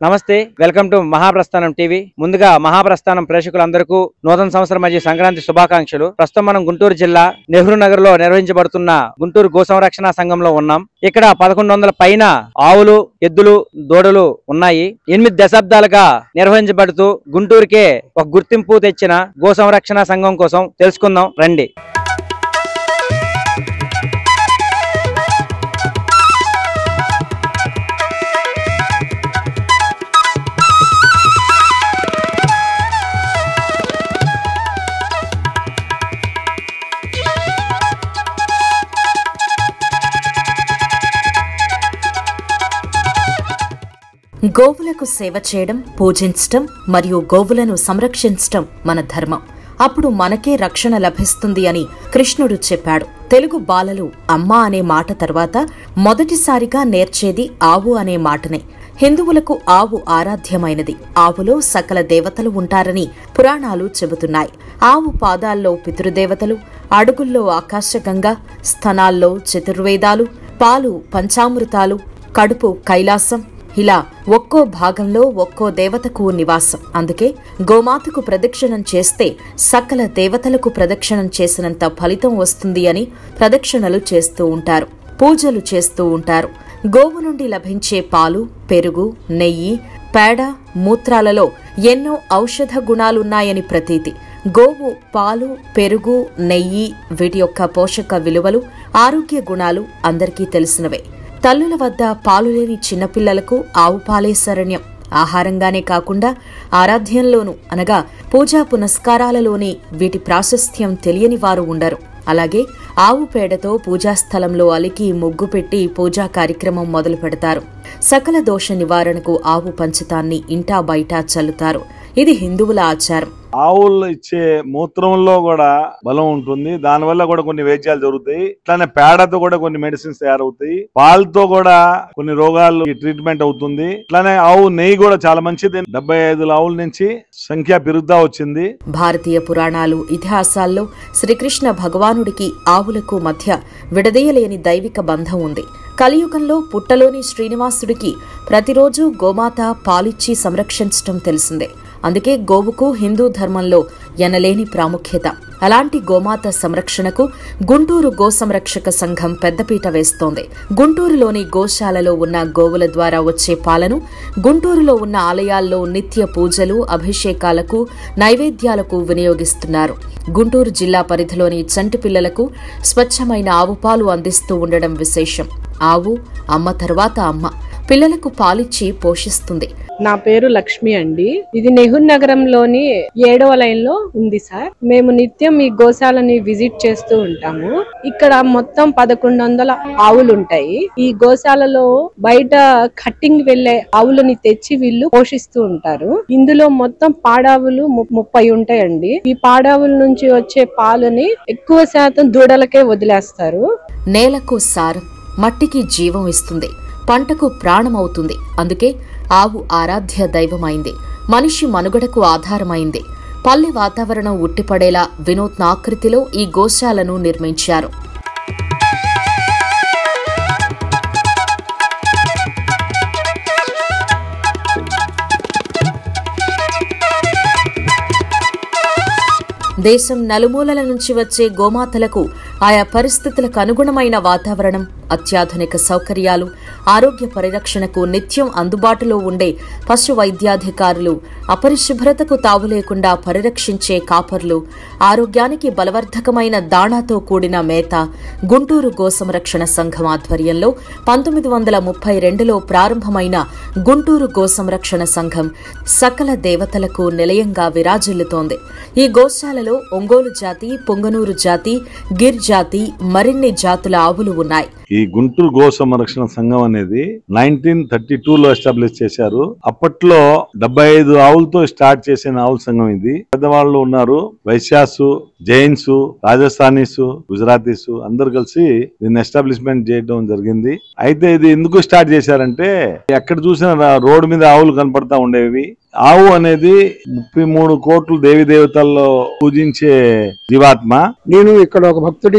నమస్తే welcome to Mahaprasthanam TV ముందుగా మహాప్రస్థానం ప్రేక్షకులందరికీ నూతన సంవత్సరం మరియు సంక్రాంతి శుభాకాంక్షలు ప్రస్తుతం మనం గుంటూరు జిల్లా నెహ్రూ నగర్ లో నిర్వహించబడుతున్న గుంటూరు గో సంరక్షణ సంఘంలో ఉన్నాం ఇక్కడ పదకొండు వందల పైన ఆవులు ఎద్దులు దూడలు ఉన్నాయి ఎనిమిది దశాబ్దాలుగా నిర్వహించబడుతూ గుంటూరుకే ఒక గుర్తింపు తెచ్చిన గో సంరక్షణ సంఘం కోసం తెలుసుకుందాం రండి గోవులకు సేవ చేయడం పూజించటం మరియు గోవులను సంరక్షించటం మన ధర్మం అప్పుడు మనకే రక్షణ లభిస్తుంది అని కృష్ణుడు చెప్పాడు తెలుగు బాలలు అమ్మ అనే మాట తర్వాత మొదటిసారిగా నేర్చేది ఆవు అనే మాటనే హిందువులకు ఆవు ఆరాధ్యమైనది ఆవులో సకల దేవతలు ఉంటారని పురాణాలు చెబుతున్నాయి ఆవు పాదాల్లో పితృదేవతలు అడుగుల్లో ఆకాశగంగా స్థనాల్లో చతుర్వేదాలు పాలు పంచామృతాలు కడుపు కైలాసం ఇలా ఒక్కో భాగంలో ఒక్కో దేవతకు నివాసం అందుకే గోమాతకు ప్రదక్షిణం చేస్తే సకల దేవతలకు ప్రదక్షిణం చేసినంత ఫలితం వస్తుంది అని ప్రదక్షిణలు చేస్తూ ఉంటారు పూజలు చేస్తూ ఉంటారు గోవు నుండి లభించే పాలు పెరుగు నెయ్యి పేడ మూత్రాలలో ఎన్నో ఔషధ గుణాలున్నాయని ప్రతీతి గోవు పాలు పెరుగు నెయ్యి వీటి యొక్క పోషక విలువలు ఆరోగ్య గుణాలు అందరికీ తెలిసినవే తల్లుల వద్ద పాలు లేని చిన్నపిల్లలకు ఆవు పాలే శరణ్యం ఆహారంగానే కాకుండా ఆరాధ్యంలోనూ అనగా పూజా పునస్కారాలలోని వీటి ప్రాశస్త్యం తెలియని వారు ఉండరు అలాగే ఆవు పేడతో పూజాస్థలంలో అలికి ముగ్గు పెట్టి పూజా కార్యక్రమం మొదలు పెడతారు సకల దోష నివారణకు ఆవు పంచతాన్ని ఇంటా బయట చల్లుతారు ఇది హిందువుల ఆచారం ఆవులు ఇచ్చే మూత్రంలో కూడా బలం ఉంటుంది దానివల్ల కూడా కొన్ని వైద్యాలు జరుగుతాయి ఇట్లానే పేడతో కూడా కొన్ని మెడిసిన్స్ తయారవుతాయి పాలతో కూడా కొన్ని రోగాలు ట్రీట్మెంట్ అవుతుంది ఇట్లానే ఆవు నెయ్యి కూడా చాలా మంచిది డెబ్బై ఐదు ఆవుల నుంచి సంఖ్య పెరుగుతా వచ్చింది భారతీయ పురాణాలు ఇతిహాసాల్లో శ్రీకృష్ణ భగవానుడికి ఆవులకు మధ్య విడదీయలేని దైవిక బంధం ఉంది కలియుగంలో పుట్టలోని శ్రీనివాసుడికి ప్రతిరోజు గోమాత పాలిచ్చి సంరక్షించటం తెలిసిందే అందుకే గోవుకు హిందూ ధర్మంలో ఎనలేని ప్రాముఖ్యత అలాంటి గోమాత సంరక్షణకు గుంటూరు గో సంరక్షక సంఘం పెద్దపీట వేస్తోంది గుంటూరులోని గోశాలలో ఉన్న గోవుల ద్వారా వచ్చే పాలను గుంటూరులో ఉన్న ఆలయాల్లో నిత్య పూజలు అభిషేకాలకు నైవేద్యాలకు వినియోగిస్తున్నారు గుంటూరు జిల్లా పరిధిలోని చంటి పిల్లలకు స్వచ్ఛమైన ఆవు పాలు అందిస్తూ ఉండడం విశేషం ఆవు అమ్మ తర్వాత అమ్మ పిల్లలకు పాలిచ్చి పోషిస్తుంది నా పేరు లక్ష్మి అండి ఇది నెహ్రూ నగరంలోని ఏడవ లైన్ లో ఉంది సార్ మేము నిత్యం ఈ గోశాలని విజిట్ చేస్తూ ఉంటాము ఇక్కడ మొత్తం పదకొండు వందల ఆవులు ఉంటాయి ఈ గోశాలలో బయట కట్టింగ్ వెళ్లే ఆవులని తెచ్చి వీళ్ళు పోషిస్తూ ఉంటారు ఇందులో మొత్తం పాడావులు ము- ముప్పై ఉంటాయండి ఈ పాడావుల నుంచి వచ్చే పాలని ఎక్కువ శాతం దూడలకే వదిలేస్తారు నేలకు సారం మట్టికి జీవం ఇస్తుంది పంటకు ప్రాణమవుతుంది అందుకే ఆవు ఆరాధ్య దైవమైంది మనిషి మనుగడకు ఆధారమైంది పల్లె వాతావరణం ఉట్టిపడేలా వినూత్న ఆకృతిలో ఈ గోశాలను నిర్మించారు దేశం నలుమూలల నుంచి వచ్చే గోమాతలకు ఆయా పరిస్థితులకు అనుగుణమైన వాతావరణం అత్యాధునిక సౌకర్యాలు ఆరోగ్య పరిరక్షణకు నిత్యం అందుబాటులో ఉండే పశు వైద్యాధికారులు అపరిశుభ్రతకు తావు లేకుండా పరిరక్షించే కాపర్లు ఆరోగ్యానికి బలవర్ధకమైన దాణాతో కూడిన మేత గుంటూరు గో సంరక్షణ సంఘం ఆధ్వర్యంలో పంతొమ్మిది వందల ముప్పై రెండులో ప్రారంభమైన గుంటూరు గో సంరక్షణ సంఘం సకల దేవతలకు నిలయంగా విరాజిల్లుతోంది ఈ గోశాలలో ఒంగోలు జాతి పొంగనూరు జాతి గిర్ జాతి మరిన్ని జాతుల ఆవులు ఉన్నాయి ఈ గుంటూరు గో సంరక్షణ సంఘం అనేది నైన్టీన్ థర్టీ టూ లో ఎస్టాబ్లిష్ చేశారు అప్పట్లో డెబ్బై ఐదు ఆవులతో స్టార్ట్ చేసిన ఆవుల సంఘం ఇది పెద్దవాళ్ళు ఉన్నారు వైశ్యాసు జైన్స్ రాజస్థానీస్ గుజరాతీస్ అందరు కలిసి దీన్ని ఎస్టాబ్లిష్మెంట్ చేయడం జరిగింది అయితే ఇది ఎందుకు స్టార్ట్ చేశారంటే ఎక్కడ చూసినా రా- రోడ్డు మీద ఆవులు కనపడతా ఉండేవి ఆవు అనేది ముప్పై మూడు కోట్లు దేవి దేవతల్లో పూజించే జీవాత్మ నేను ఇక్కడ ఒక భక్తుడిగా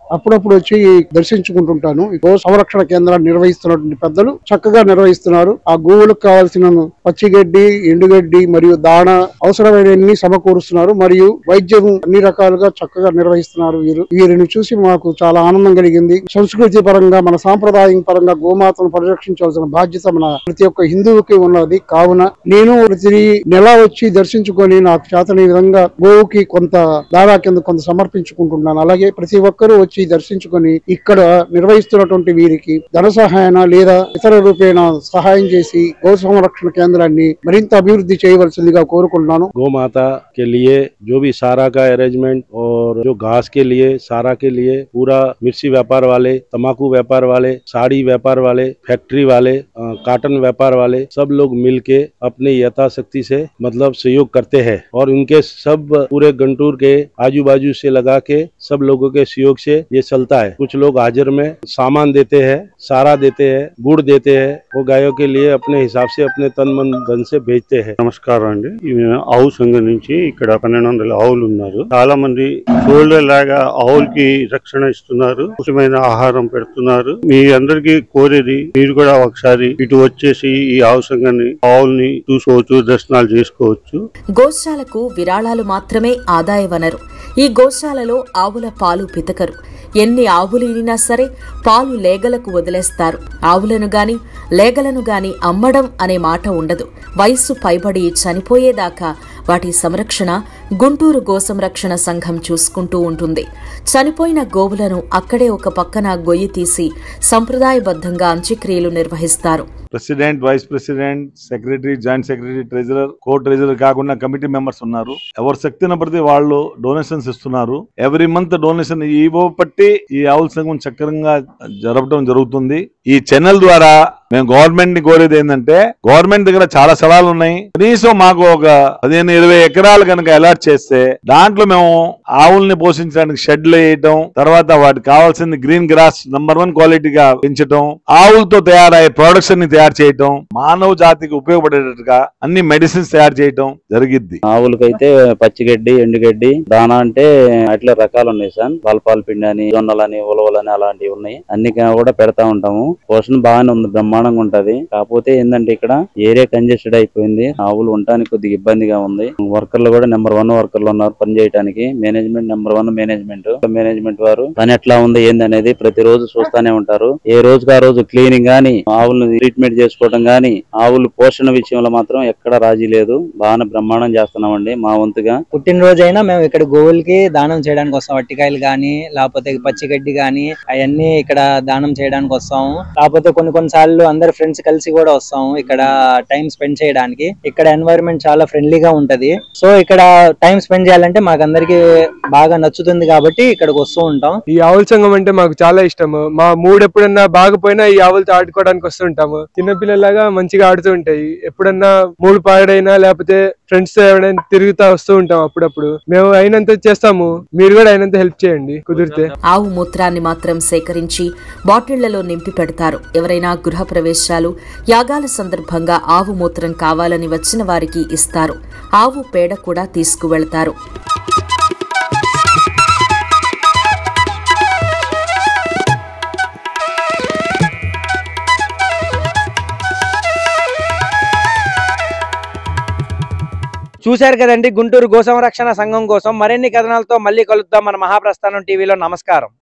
అప్పుడప్పుడు వచ్చి దర్శించుకుంటుంటాను ఈ గో సంరక్షణ కేంద్రాన్ని నిర్వహిస్తున్నటువంటి పెద్దలు చక్కగా నిర్వహిస్తున్నారు ఆ గోవులకు కావాల్సిన పచ్చిగడ్డి ఎండుగడ్డి మరియు దాణ అవసరమైనన్ని సమకూరుస్తున్నారు మరియు వైద్యం అన్ని రకాలుగా చక్కగా నిర్వహిస్తున్నారు వీరు వీరిని చూసి మాకు చాలా ఆనందం కలిగింది సంస్కృతి పరంగా మన సాంప్రదాయం పరంగా గోమాతను పరిరక్షించవలసిన బాధ్యత మన ప్రతి ఒక్క హిందువుకి ఉన్నది కావున నేను ప్రతి నెల వచ్చి దర్శించుకొని నాకు చేతని విధంగా గోవుకి కొంత దాదా కింద కొంత సమర్పించుకుంటున్నాను అలాగే ప్రతి ఒక్కరూ వచ్చి దర్శించుకొని ఇక్కడ నిర్వహిస్తున్నటువంటి వీరికి ధన సహాయన లేదా ఇతర రూపేణ సహాయం చేసి గో సంరక్షణ కేంద్రాన్ని మరింత అభివృద్ధి చేయవలసిందిగా కోరుకుంటున్నాను गौ माता के लिए जो भी सारा का अरेंजमेंट और जो घास के लिए सारा के लिए पूरा मिर्ची व्यापार वाले तंबाकू व्यापार वाले साड़ी व्यापार वाले फैक्ट्री वाले अ, काटन व्यापार वाले सब लोग मिलके अपने यथाशक्ति से मतलब सहयोग करते हैं और उनके सब पूरे गंटूर के आजू बाजू से लगा के सब लोगों के सहयोग से ये चलता है कुछ लोग हाजिर में सामान देते हैं सारा देते हैं गुड़ देते हैं वो गायों के लिए अपने हिसाब से अपने तन मन धन से भेजते हैं నమస్కారం అండి ఇవి ఆవు సంఘం నుంచి ఇక్కడ పన్నెండు వందల ఆవులు ఉన్నారు చాలా మంది షోల్డర్ లాగా ఆవులకి రక్షణ ఇస్తున్నారు ఉచితమైన ఆహారం పెడుతున్నారు మీ అందరికి కోరేది మీరు కూడా ఒకసారి ఇటు వచ్చేసి ఈ ఆవు సంఘాన్ని ఆవుల్ని చూసుకోవచ్చు దర్శనాలు చేసుకోవచ్చు గోశాలకు విరాళాలు మాత్రమే ఆదాయ వనరు ఈ గోశాలలో ఆవుల పాలు పితకరు ఎన్ని ఆవులు ఈనినా సరే పాలు లేగలకు వదిలేస్తారు ఆవులను గాని లేగలను గాని అమ్మడం అనే మాట ఉండదు వయస్సు పైబడి చనిపోయేదాకా వాటి సంరక్షణ గుంటూరు గోసంరక్షణ సంఘం చూసుకుంటూ ఉంటుంది చనిపోయిన గోవులను అక్కడే ఒక పక్కన గొయ్యి తీసి సంప్రదాయబద్ధంగా అంత్యక్రియలు నిర్వహిస్తారు president vice president secretary joint secretary treasurer co treasurer కాకుండా కమిటీ మెంబర్స్ ఉన్నారు ఎవరు శక్తిని బట్టి వాళ్ళు డొనేషన్స్ ఇస్తున్నారు ఎవ్రీ మంత్ డొనేషన్ ఇవ్వ పట్టి ఈ ఆవుల సంఘం చక్రంగా జరపడం జరుగుతుంది ఈ ఛానల్ ద్వారా మేము గవర్నమెంట్ ని కోరేది ఏంటంటే గవర్నమెంట్ దగ్గర చాలా స్థలాలు ఉన్నాయి కనీసం మాకు ఒక పదిహేను ఇరవై ఎకరాలు కనుక అలాట్ చేస్తే దాంట్లో మేము ఆవుల్ని పోషించడానికి షెడ్లు వేయటం తర్వాత వాటికి కావాల్సింది గ్రీన్ గ్రాస్ నంబర్ వన్ క్వాలిటీగా పెంచటం ఆవులతో తయారయ్యే ప్రొడక్షన్ ని తయారు చేయటం మానవ జాతికి ఉపయోగపడేటట్టుగా అన్ని మెడిసిన్స్ తయారు చేయటం జరిగిద్ది ఆవులకైతే పచ్చిగడ్డి ఎండుగడ్డి దానా అంటే అట్లా రకాలు ఉన్నాయి సార్ బల్పాల పిండి అని జొన్నలని ఉలవలని అలాంటివి ఉన్నాయి అన్ని కా- కూడా పెడతా ఉంటాము పోషణ బాగానే ఉంది బ్రహ్మాండంగా ఉంటది కాకపోతే ఏంటంటే ఇక్కడ ఏరియా కంజెస్టెడ్ అయిపోయింది ఆవులు ఉండడానికి కొద్దిగా ఇబ్బందిగా ఉంది వర్కర్లు కూడా నెంబర్ వన్ వర్కర్లు ఉన్నారు పని చేయడానికి management number one management management వారు పని ఎట్లా ఉంది ఏందనేది ప్రతిరోజు చూస్తానే ఉంటారు ఏ రోజుకి ఆ రోజు క్లీనింగ్ గాని ఆవులను ట్రీట్మెంట్ చేసుకోవడం గాని ఆవులు పోషణ విషయంలో మాత్రం ఎక్కడ రాజీ లేదు బాగా బ్రహ్మాండం చేస్తున్నామండి మా వంతుగా పుట్టినరోజైనా మేము ఇక్కడ గోవులకి దానం చేయడానికి వస్తాం అట్టికాయలు గాని లేకపోతే పచ్చిగడ్డి గాని అవన్నీ ఇక్కడ దానం చేయడానికి వస్తాము కాకపోతే కొన్ని కొన్ని సార్లు అందరు ఫ్రెండ్స్ కలిసి కూడా వస్తాము ఇక్కడ టైం స్పెండ్ చేయడానికి ఇక్కడ ఎన్వైరన్మెంట్ చాలా ఫ్రెండ్లీగా ఉంటది సో ఇక్కడ టైం స్పెండ్ చేయాలంటే మాకు అందరికి బాగా నచ్చుతుంది కాబట్టి ఇక్కడికి వస్తూ ఉంటాం ఈ ఆవుల సంఘం అంటే మాకు చాలా ఇష్టము మా మూడు ఎప్పుడన్నా బాగపోయినా ఈ ఆవులతో ఆడుకోవడానికి వస్తుంటాము చిన్నపిల్లలాగా మంచిగా ఆడుతూ ఉంటాయి ఎప్పుడన్నా మూడు పాడైనా లేకపోతే ఫ్రెండ్స్ తో ఎవరైనా తిరుగుతా వస్తూ ఉంటాం అప్పుడప్పుడు మేము అయినంత చేస్తాము మీరు కూడా అయినంత హెల్ప్ చేయండి కుదిరితే ఆవు మూత్రాన్ని మాత్రం సేకరించి బాటిళ్లలో నింపి పెడతారు ఎవరైనా గృహ ప్రవేశాలు యాగాల సందర్భంగా ఆవు మూత్రం కావాలని వచ్చిన వారికి ఇస్తారు ఆవు పేడ కూడా తీసుకువెళతారు చూశారు కదండి గుంటూరు గోసంరక్షణ సంఘం కోసం మరిన్ని కథనాలతో మళ్ళీ కలుద్దాం మన మహాప్రస్థానం టీవీలో నమస్కారం